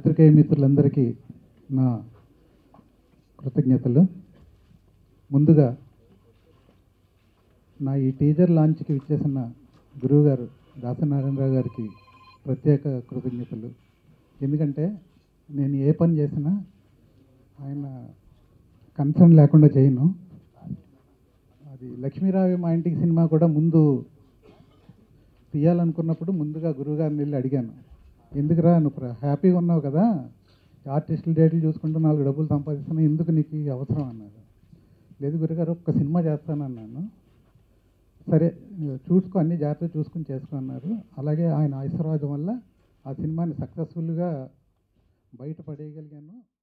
పాత్రికేయ మిత్రులందరికీ నా కృతజ్ఞతలు ముందుగా నా ఈ టీజర్ లాంచ్కి విచ్చేసిన గురువుగారు దాసనారాయణరావు గారికి ప్రత్యేక కృతజ్ఞతలు ఎందుకంటే నేను ఏ పని చేసినా ఆయన కన్సర్న్ లేకుండా చేయను అది లక్ష్మీరావి మా ఇంటికి సినిమా కూడా ముందు తీయాలనుకున్నప్పుడు ముందుగా గురువుగారిని వెళ్ళి అడిగాను ఎందుకురా నువ్వు ప్ర- హ్యాపీగా ఉన్నావు కదా ఆర్టిస్టుల డేట్లు చూసుకుంటూ నాలుగు డబ్బులు సంపాదిస్తున్నా ఎందుకు నీకు ఈ అవసరం అన్నారు లేదు గురుగారు ఒక్క సినిమా చేస్తానన్నాను సరే చూసుకో అన్ని జాగ్రత్తగా చూసుకుని చేసుకో అన్నారు అలాగే ఆయన ఆశీర్వాదం వల్ల ఆ సినిమాని సక్సెస్ఫుల్గా బయట పడేయగలిగాను